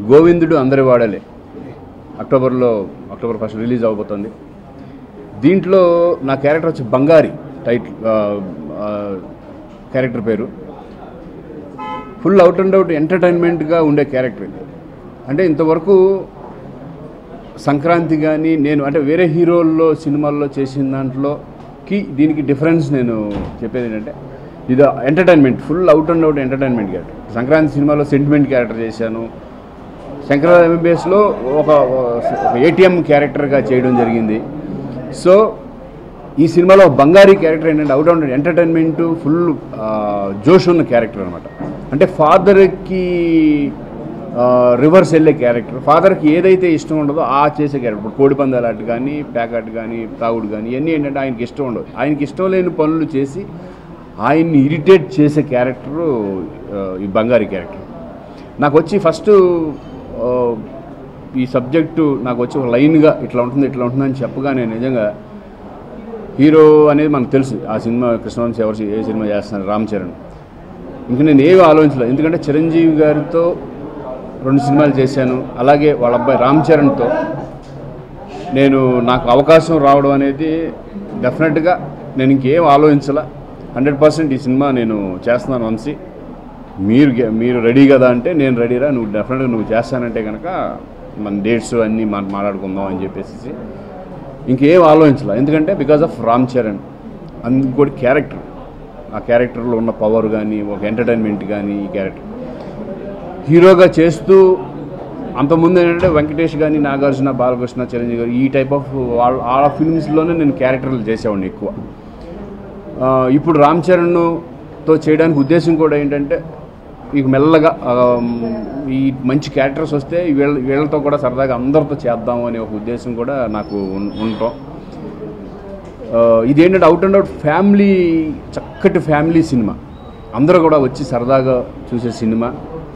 గోవిందుడు అందరి వాడలే అక్టోబర్లో October first release అవబోతుంది దీంట్లో నా క్యారెక్టర్ వచ్చి బంగారి టైటిల్ క్యారెక్టర్ పేరు ఫుల్ అవుట్ అండ్ అవుట్ ఎంటర్టైన్మెంట్గా ఉండే క్యారెక్టర్ ఇది అంటే ఇంతవరకు సంక్రాంతి కానీ నేను అంటే వేరే హీరోల్లో సినిమాల్లో చేసిన దాంట్లోకి దీనికి డిఫరెన్స్ నేను చెప్పేది ఏంటంటే ఇది entertainment full out and out entertainment character Sankranti సినిమాలో సెంటిమెంట్ క్యారెక్టర్ చేశాను శంకర ఎంబీబీఎస్లో ఒక ఒక ఏటీఎం క్యారెక్టర్గా చేయడం జరిగింది సో ఈ సినిమాలో బంగారీ క్యారెక్టర్ ఏంటంటే అవుట్ అండ్ ఎంటర్టైన్మెంట్ ఫుల్ జోష్ ఉన్న క్యారెక్టర్ అనమాట అంటే ఫాదర్కి రివర్స్ వెళ్ళే క్యారెక్టర్ ఫాదర్కి ఏదైతే ఇష్టం ఉండదో ఆ చేసే క్యారెక్టర్ ఇప్పుడు కోడి పందాలు ఆట కానీ ప్యాకాట్ కానీ తాగుడు కానీ ఇవన్నీ ఏంటంటే ఆయనకి ఇష్టం ఉండదు ఆయనకి ఇష్టం లేని పనులు చేసి ఆయన్ని ఇరిటేట్ చేసే క్యారెక్టరు ఈ బంగారీ క్యారెక్టర్ నాకు వచ్చి ఫస్ట్ ఈ సబ్జెక్టు నాకు వచ్చి ఒక లైన్గా ఇట్లా ఉంటుంది ఇట్లా ఉంటుంది అని చెప్పగానే నిజంగా హీరో అనేది మనకు తెలుసు ఆ సినిమా కృష్ణవంశీ ఎవరు ఏ సినిమా చేస్తున్నారు రామ్ చరణ్ ఇంక నేను ఏమి ఆలోచించలేదు ఎందుకంటే చిరంజీవి గారితో రెండు సినిమాలు చేశాను అలాగే వాళ్ళ అబ్బాయి రామ్ చరణ్తో నేను నాకు అవకాశం రావడం అనేది డెఫినెట్గా నేను ఇంకేం ఆలోచించాల హండ్రెడ్ పర్సెంట్ ఈ సినిమా నేను చేస్తున్నాను వంశీ మీరు గె- మీరు రెడీ కదా అంటే నేను రెడీరా నువ్వు డెఫినెట్గా నువ్వు చేస్తానంటే కనుక మన డేట్స్ అన్నీ మా మాట్లాడుకుందాం అని చెప్పేసి ఇంకేం ఆలోచించాల ఎందుకంటే బికాజ్ ఆఫ్ రామ్ చరణ్ అందుకోటి క్యారెక్టర్ ఆ క్యారెక్టర్లో ఉన్న పవర్ కానీ ఒక ఎంటర్టైన్మెంట్ కానీ ఈ క్యారెక్టర్ హీరోగా చేస్తూ అంతకుముందు ఏంటంటే వెంకటేష్ కానీ నాగార్జున బాలకృష్ణ చిరంజీవి గారు ఈ టైప్ ఆఫ్ వాళ్ళ ఆ ఫిల్మ్స్లోనే నేను క్యారెక్టర్లు చేసేవాడిని ఎక్కువ ఆ, ఇప్పుడు రామ్ చరణ్తో చేయడానికి ఉద్దేశం కూడా ఏంటంటే ఇక మెల్లగా ఆ, ఈ మంచి క్యారెక్టర్స్ వస్తే వీళ్ళ వీళ్ళతో కూడా సరదాగా అందరితో చేద్దాం అనే ఒక ఉద్దేశం కూడా నాకు ఉన్- ఉండటం ఆ, ఇది ఏంటంటే అవుట్ అండ్ అవుట్ ఫ్యామిలీ చక్కటి ఫ్యామిలీ సినిమా అందరూ కూడా వచ్చి సరదాగా చూసే సినిమా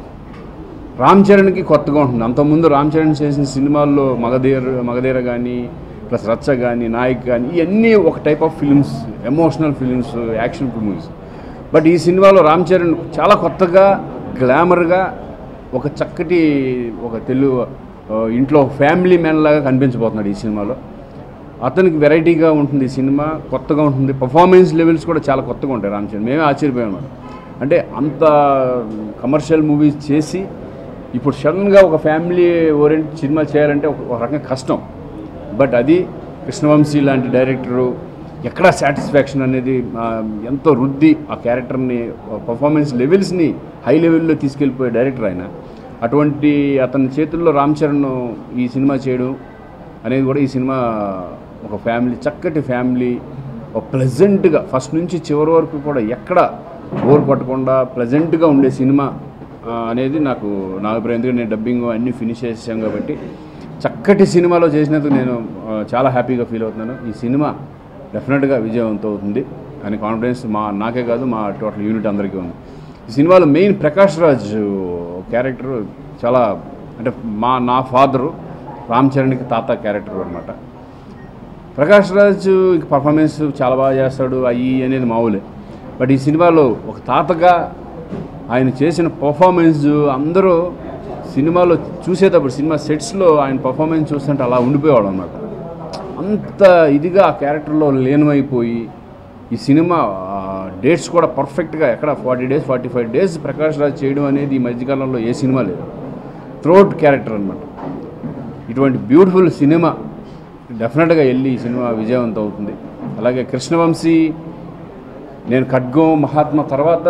రామ్ చరణ్కి కొత్తగా ఉంటుంది అంతకుముందు రామ్ చరణ్ చేసిన సినిమాల్లో మగధీర మగధీర కానీ ప్లస్ రచ్చ కానీ నాయక్ కానీ ఇవన్నీ ఒక type of films emotional films action films but ఈ సినిమాలో రామ్ చరణ్ చాలా కొత్తగా గ్లామర్గా ఒక చక్కటి ఒక తెలుగు ఆ, ఇంట్లో ఫ్యామిలీ మ్యాన్ లాగా కనిపించబోతున్నాడు ఈ సినిమాలో అతనికి వెరైటీగా ఉంటుంది ఈ సినిమా కొత్తగా ఉంటుంది పర్ఫార్మెన్స్ లెవెల్స్ కూడా చాలా కొత్తగా ఉంటాయి రామ్ చరణ్ మేమే ఆశ్చర్యపోయాం అన్నమాట. అంటే అంత కమర్షియల్ మూవీస్ చేసి ఇప్పుడు సడన్గా ఒక ఫ్యామిలీ ఓరియంట్ సినిమా చేయాలంటే ఒక ఒక రకంగా కష్టం బట్ అది కృష్ణవంశీ లాంటి డైరెక్టరు ఎక్కడా సాటిస్ఫాక్షన్ అనేది ఆ, ఎంతో రుద్ది ఆ క్యారెక్టర్ని పర్ఫార్మెన్స్ లెవెల్స్ని హై లెవెల్లో తీసుకెళ్ళిపోయే డైరెక్టర్ ఆయన అటువంటి అతని చేతుల్లో రామ్ చరణ్ ఈ సినిమా చేయడం అనేది కూడా ఈ సినిమా ఒక ఫ్యామిలీ చక్కటి ఫ్యామిలీ ఒక ప్లెజెంట్గా ఫస్ట్ నుంచి చివరి వరకు కూడా ఎక్కడ బోర్ కొట్టకుండా ప్లెజెంట్గా ఉండే సినిమా ఆ, అనేది నాకు నా అభిప్రాయం ఎందుకంటే నేను డబ్బింగ్ అన్నీ ఫినిష్ చేసాం కాబట్టి చక్కటి సినిమాలో చేసినందుకు నేను ఆ, చాలా హ్యాపీగా ఫీల్ అవుతున్నాను ఈ సినిమా డెఫినెట్గా విజయవంతం అవుతుంది అని కాన్ఫిడెన్స్ మా నాకే కాదు మా టోటల్ యూనిట్ అందరికీ ఉంది ఈ సినిమాలో మెయిన్ ప్రకాష్ రాజ్ క్యారెక్టర్ చాలా అంటే మా నా ఫాదరు రామ్ చరణ్కి తాత క్యారెక్టర్ అనమాట ప్రకాష్ రాజ్ పర్ఫార్మెన్స్ చాలా బాగా చేస్తాడు అయ్యి అనేది మామూలే బట్ ఈ సినిమాలో ఒక తాతగా ఆయన చేసిన పర్ఫార్మెన్స్ అందరూ సినిమాలో చూసేటప్పుడు సినిమా సెట్స్లో ఆయన పర్ఫార్మెన్స్ చూస్తుంటే అలా ఉండిపోయేవాడు అన్నమాట అంత ఇదిగా ఆ క్యారెక్టర్లో లీనమైపోయి ఈ సినిమా డేట్స్ కూడా పర్ఫెక్ట్గా ఎక్కడ forty days forty five days Prakash Raj చేయడం అనేది ఈ మధ్యకాలంలో ఏ సినిమా లేదు త్రోట్ క్యారెక్టర్ అనమాట ఇటువంటి బ్యూటిఫుల్ సినిమా డెఫినెట్గా వెళ్ళి ఈ సినిమా విజయవంతం అవుతుంది అలాగే కృష్ణవంశీ నేను ఖడ్గం మహాత్మా తర్వాత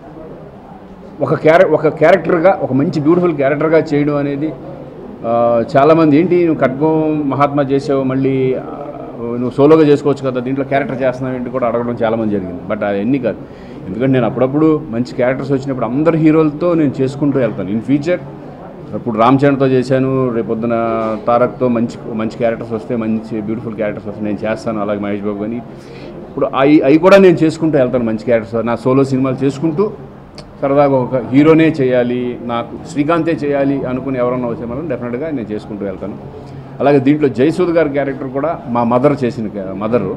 ఒక క్యారె ఒక క్యారెక్టర్గా ఒక మంచి బ్యూటిఫుల్ క్యారెక్టర్గా చేయడం అనేది ఆ, చాలామంది ఏంటి నువ్వు ఖడ్గం మహాత్మా చేసావు మళ్ళీ ఆ, నువ్వు సోలోగా చేసుకోవచ్చు కదా దీంట్లో క్యారెక్టర్ చేస్తున్నావు ఏంటి కూడా అడగడం చాలామంది జరిగింది బట్ అవన్నీ కాదు ఎందుకంటే నేను అప్పుడప్పుడు మంచి క్యారెక్టర్స్ వచ్చినప్పుడు అందరు హీరోలతో నేను చేసుకుంటూ వెళ్తాను ఇన్ ఫ్యూచర్ ఇప్పుడు రామ్ చరణ్తో చేశాను రేపొద్దున తారక్తో మంచి మంచి క్యారెక్టర్స్ వస్తే మంచి బ్యూటిఫుల్ క్యారెక్టర్స్ వస్తే నేను చేస్తాను అలాగే మహేష్ బాబు కానీ ఇప్పుడు అవి అవి కూడా నేను చేసుకుంటూ వెళ్తాను మంచి క్యారెక్టర్స్ నా సోలో సినిమాలు చేసుకుంటూ సరదాగా ఒక హీరోనే చేయాలి నాకు శ్రీకాంతే చేయాలి అనుకుని ఎవరన్నా వచ్చే మనం డెఫినెట్గా నేను చేసుకుంటూ వెళ్తాను అలాగే దీంట్లో జయసూద్ గారి క్యారెక్టర్ కూడా మా మదర్ చేసిన మదరు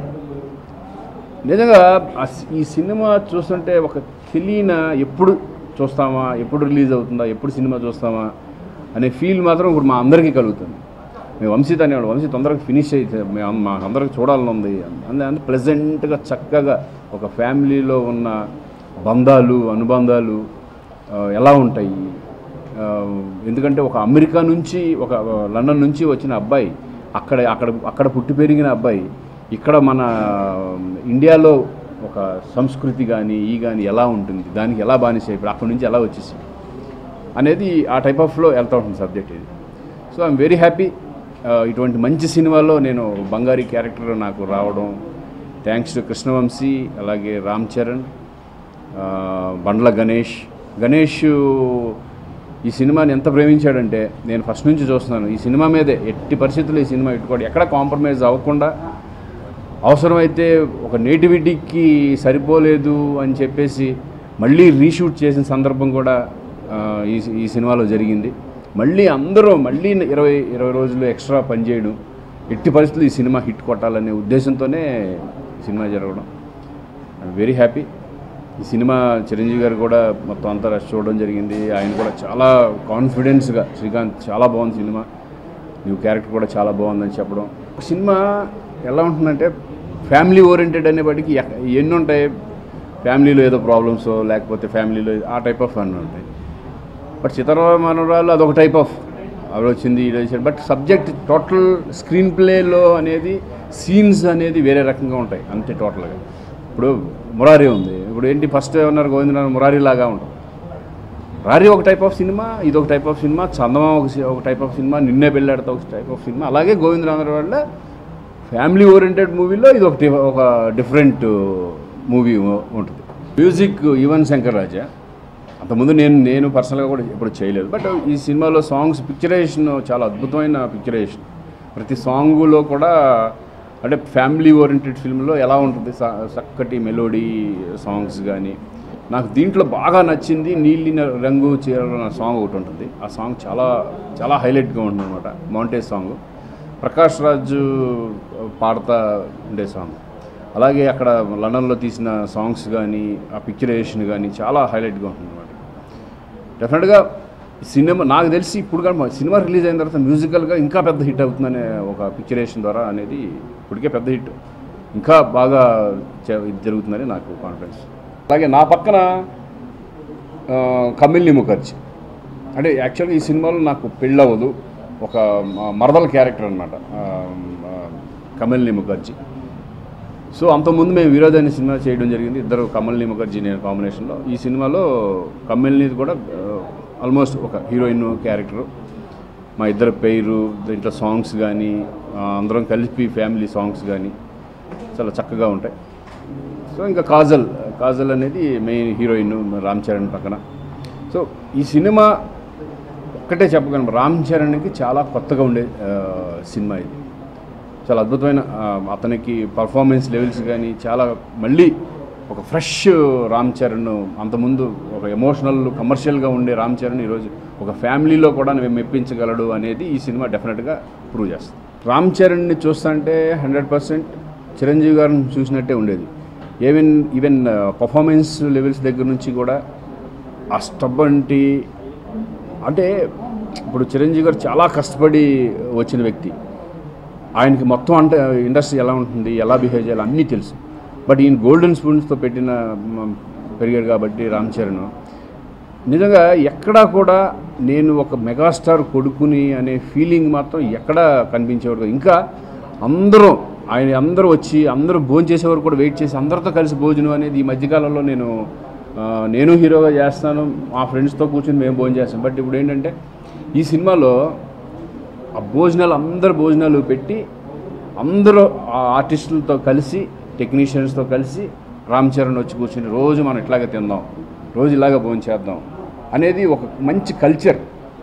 నిజంగా ఆ సి- ఈ సినిమా చూస్తుంటే ఒక తెలియన ఎప్పుడు చూస్తామా ఎప్పుడు రిలీజ్ అవుతుందా ఎప్పుడు సినిమా చూస్తామా అనే ఫీల్ మాత్రం ఇప్పుడు మా అందరికీ కలుగుతుంది మేము వంశీత్ అనేవాడు వంశీ తొందరగా ఫినిష్ అయితే మేము మా అందరికి చూడాలని ఉంది అంతే అంటే ప్లెజెంట్గా చక్కగా ఒక ఫ్యామిలీలో ఉన్న బంధాలు అనుబంధాలు ఆ, ఎలా ఉంటాయి ఆ, ఎందుకంటే ఒక అమెరికా నుంచి ఒక లండన్ నుంచి వచ్చిన అబ్బాయి అక్కడ అక్కడ అక్కడ పుట్టి పెరిగిన అబ్బాయి ఇక్కడ మన ఇండియాలో ఒక సంస్కృతి కానీ ఈ కానీ ఎలా ఉంటుంది దానికి ఎలా బానిస ఇప్పుడు అక్కడి నుంచి ఎలా వచ్చేసి అనేది ఆ టైప్ ఆఫ్లో వెళ్తూ ఉంటుంది సబ్జెక్ట్ ఇది సో ఐఎమ్ వెరీ హ్యాపీ ఇటువంటి మంచి సినిమాలో నేను బంగారీ క్యారెక్టర్ నాకు రావడం థ్యాంక్స్ టు కృష్ణవంశీ అలాగే రామ్ చరణ్ ఆ, బండ్ల గణేష్ గణేష్ ఈ సినిమాని ఎంత ప్రేమించాడంటే నేను ఫస్ట్ నుంచి చూస్తున్నాను ఈ సినిమా మీదే ఎట్టి పరిస్థితుల్లో ఈ సినిమా ఇట్టుకోండి ఎక్కడ కాంప్రమైజ్ అవ్వకుండా అవసరమైతే ఒక నేటివిటీకి సరిపోలేదు అని చెప్పేసి మళ్ళీ రీషూట్ చేసిన సందర్భం కూడా ఆ, ఈ ఈ సినిమాలో జరిగింది మళ్ళీ అందరూ మళ్ళీ ఇరవై ఇరవై రోజులు ఎక్స్ట్రా పనిచేయడం ఎట్టి పరిస్థితులు ఈ సినిమా హిట్ కొట్టాలనే ఉద్దేశంతోనే ఈ సినిమా జరగడం ఐఎమ్ వెరీ హ్యాపీ ఈ సినిమా చిరంజీవి గారు కూడా మొత్తం అంతా రష్ చూడడం జరిగింది ఆయన కూడా చాలా కాన్ఫిడెన్స్గా శ్రీకాంత్ చాలా బాగుంది సినిమా న్యూ క్యారెక్టర్ కూడా చాలా బాగుందని చెప్పడం సినిమా ఎలా ఉంటుందంటే ఫ్యామిలీ ఓరియంటెడ్ అనేప్పటికీ ఎక్క- ఎన్ని ఉంటాయి ఫ్యామిలీలో ఏదో ప్రాబ్లమ్స్ లేకపోతే ఫ్యామిలీలో ఆ టైప్ ఆఫ్ అన్నీ ఉంటాయి బట్ చిత్ర మనోరాలు అదొక టైప్ ఆఫ్ అవి వచ్చింది ఇది వచ్చింది బట్ సబ్జెక్ట్ టోటల్ స్క్రీన్ ప్లేలో అనేది సీన్స్ అనేది వేరే రకంగా ఉంటాయి అంతే టోటల్గా ఇప్పుడు మురారి ఉంది ఇప్పుడు ఏంటి ఫస్ట్ ఏమన్నారు గోవిందరావు మురారి లాగా ఉంటుంది రారి ఒక టైప్ ఆఫ్ సినిమా ఇది ఒక టైప్ ఆఫ్ సినిమా చందమా ఒక సి- ఒక టైప్ ఆఫ్ సినిమా నిన్నే పెళ్ళాడుతా ఒక టైప్ ఆఫ్ సినిమా అలాగే గోవిందరావు వల్ల ఫ్యామిలీ ఓరియంటెడ్ మూవీలో ఇది ఒక టి- ఒక డిఫరెంట్ మూవీ ఉంటుంది మ్యూజిక్ యువన్ శంకర్ రాజా అంతకుముందు నేను నేను పర్సనల్గా కూడా ఎప్పుడు చేయలేదు బట్ ఈ సినిమాలో సాంగ్స్ పిక్చరైజేషన్ చాలా అద్భుతమైన పిక్చరైజేషన్ ప్రతి సాంగులో కూడా అంటే ఫ్యామిలీ ఓరియంటెడ్ ఫిల్మ్లో ఎలా ఉంటుంది స- చక్కటి మెలోడీ సాంగ్స్ కానీ నాకు దీంట్లో బాగా నచ్చింది నీళ్ళిన రంగు చీరలు అన్న సాంగ్ ఒకటి ఉంటుంది ఆ సాంగ్ చాలా చాలా హైలైట్గా ఉంటుంది అనమాట మౌంటేజ్ సాంగ్ ప్రకాష్ రాజ్ పాడతా ఉండే సాంగ్ అలాగే అక్కడ లండన్లో తీసిన సాంగ్స్ కానీ ఆ పిక్చరైజేషన్ కానీ చాలా హైలైట్గా ఉంటుంది అనమాట డెఫినెట్గా సినిమా నాకు తెలిసి ఇప్పుడు కానీ సినిమా రిలీజ్ అయిన తర్వాత మ్యూజికల్గా ఇంకా పెద్ద హిట్ అవుతుందనే ఒక పిక్చరేషన్ ద్వారా అనేది ఇప్పటికే పెద్ద హిట్ ఇంకా బాగా చే- ఇది జరుగుతుందని నాకు కాన్ఫిడెన్స్ అలాగే నా పక్కన ఆ, కమిల్ని ముఖర్జీ అంటే యాక్చువల్గా ఈ సినిమాలో నాకు పెళ్ళవదు ఒక మ- మరదల క్యారెక్టర్ అనమాట కమల్ని ముఖర్జీ సో అంతకుముందు మేము విరోధ్ అనే సినిమా చేయడం జరిగింది ఇద్దరు కమల్ని ముఖర్జీ నేను కాంబినేషన్లో ఈ సినిమాలో కమల్ని కూడా ఆల్మోస్ట్ ఒక హీరోయిన్ క్యారెక్టర్ మా ఇద్దరు పేరు దీంట్లో సాంగ్స్ కానీ అందరం కలిపి ఫ్యామిలీ సాంగ్స్ కానీ చాలా చక్కగా ఉంటాయి సో ఇంకా కాజల్ కాజల్ అనేది మెయిన్ హీరోయిన్ రామ్ చరణ్ పక్కన సో ఈ సినిమా ఒక్కటే చెప్పగలను రామ్ చరణ్కి చాలా కొత్తగా ఉండే ఆ, సినిమా ఇది చాలా అద్భుతమైన ఆ, అతనికి పర్ఫార్మెన్స్ లెవెల్స్ కానీ చాలా మళ్ళీ ఒక ఫ్రెష్ రామ్ చరణ్ అంతకుముందు ఒక ఎమోషనల్ కమర్షియల్గా ఉండే రామ్ చరణ్ ఈరోజు ఒక ఫ్యామిలీలో కూడా మేము మెప్పించగలడు అనేది ఈ సినిమా డెఫినెట్గా ప్రూవ్ చేస్తుంది రామ్ చరణ్ని చూస్తుంటే హండ్రెడ్ పర్సెంట్ చిరంజీవి గారిని చూసినట్టే ఉండేది ఈవెన్ ఈవెన్ పర్ఫార్మెన్స్ లెవెల్స్ దగ్గర నుంచి కూడా ఆ స్టబ్బంటి అంటే ఇప్పుడు చిరంజీవి గారు చాలా కష్టపడి వచ్చిన వ్యక్తి ఆయనకి మొత్తం అంటే ఇండస్ట్రీ ఎలా ఉంటుంది ఎలా బిహేవ్ చేయాలి అన్నీ తెలుసు బట్ ఈయన గోల్డెన్ స్పూన్స్తో పెట్టిన మ- పెరిగాడు కాబట్టి రామ్ చరణ్ నిజంగా ఎక్కడా కూడా నేను ఒక మెగాస్టార్ కొడుకుని అనే ఫీలింగ్ మాత్రం ఎక్కడా కనిపించేవాడు కాదు. ఇంకా అందరూ ఆయన అందరూ వచ్చి అందరూ భోజనం చేసేవారు కూడా వెయిట్ చేసి అందరితో కలిసి భోజనం అనేది ఈ మధ్యకాలంలో నేను ఆ, నేను హీరోగా చేస్తాను మా ఫ్రెండ్స్తో కూర్చొని మేము భోజనం చేస్తాం బట్ ఇప్పుడు ఏంటంటే ఈ సినిమాలో ఆ భోజనాలు అందరు భోజనాలు పెట్టి అందరూ ఆ ఆర్టిస్టులతో కలిసి టెక్నీషియన్స్తో కలిసి రామ్ చరణ్ వచ్చి కూర్చొని రోజు మనం ఇట్లాగే తిందాం రోజు ఇలాగే భోజనం చేద్దాం అనేది ఒక మంచి కల్చర్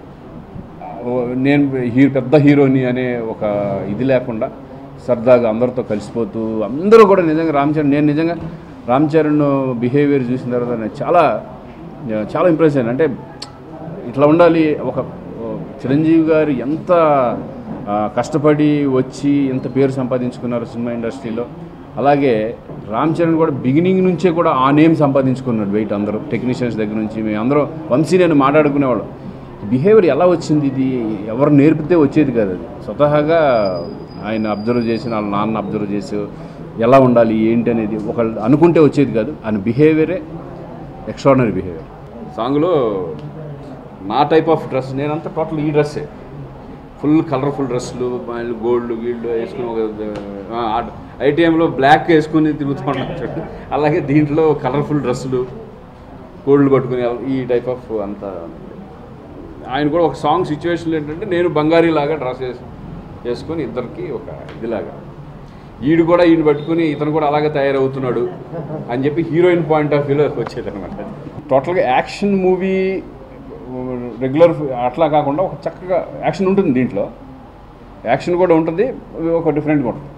ఓ, నేను హీరో పెద్ద హీరోని అనే ఒక ఇది లేకుండా సరదాగా అందరితో కలిసిపోతూ అందరూ కూడా నిజంగా రామ్ చరణ్ నేను నిజంగా రామ్ చరణ్ బిహేవియర్ చూసిన తర్వాత నేను చాలా చాలా ఇంప్రెస్ అయ్యాను అంటే ఇట్లా ఉండాలి ఒక ఓ, చిరంజీవి గారు ఎంత ఆ, కష్టపడి వచ్చి ఎంత పేరు సంపాదించుకున్నారు సినిమా ఇండస్ట్రీలో అలాగే రామ్ చరణ్ కూడా బిగినింగ్ నుంచే కూడా ఆ నేమ్ సంపాదించుకున్నాడు వెయిట్ అందరూ టెక్నీషియన్స్ దగ్గర నుంచి మేము అందరూ వంశీ నేను మాట్లాడుకునేవాళ్ళు బిహేవియర్ ఎలా వచ్చింది ఇది ఎవరు నేర్పితే వచ్చేది కాదు అది స్వతహాగా ఆయన అబ్జర్వ్ చేసి వాళ్ళ నాన్న అబ్జర్వ్ చేసి ఎలా ఉండాలి ఏంటి అనేది ఒకళ్ళు అనుకుంటే వచ్చేది కాదు ఆయన బిహేవియరే ఎక్స్ట్రాడినరీ బిహేవియర్ సాంగ్లో నా టైప్ ఆఫ్ డ్రెస్ నేనంతా టోటల్ ఈ డ్రెస్సే ఫుల్ కలర్ఫుల్ డ్రెస్సులు మళ్ళీ గోల్డ్ గీల్డ్ వేసుకుని ఒక ఐటీఎంలో బ్లాక్ వేసుకుని తిరుగుతున్నాడు చూడండి. అలాగే దీంట్లో కలర్ఫుల్ డ్రెస్సులు గోల్డ్ పట్టుకుని ఈ టైప్ ఆఫ్ అంత ఆయన కూడా ఒక సాంగ్ సిచ్యువేషన్లో ఏంటంటే నేను బంగారీ లాగా డ్రెస్ వేసి వేసుకొని ఇద్దరికి ఒక ఇదిలాగా ఈడు కూడా ఈయన పట్టుకుని ఇతను కూడా అలాగే తయారవుతున్నాడు అని చెప్పి హీరోయిన్ పాయింట్ ఆఫ్ వ్యూలో వచ్చేది అనమాట టోటల్గా యాక్షన్ మూవీ రెగ్యులర్ అట్లా కాకుండా ఒక చక్కగా యాక్షన్ ఉంటుంది దీంట్లో యాక్షన్ కూడా ఉంటుంది ఒక డిఫరెంట్గా ఉంటుంది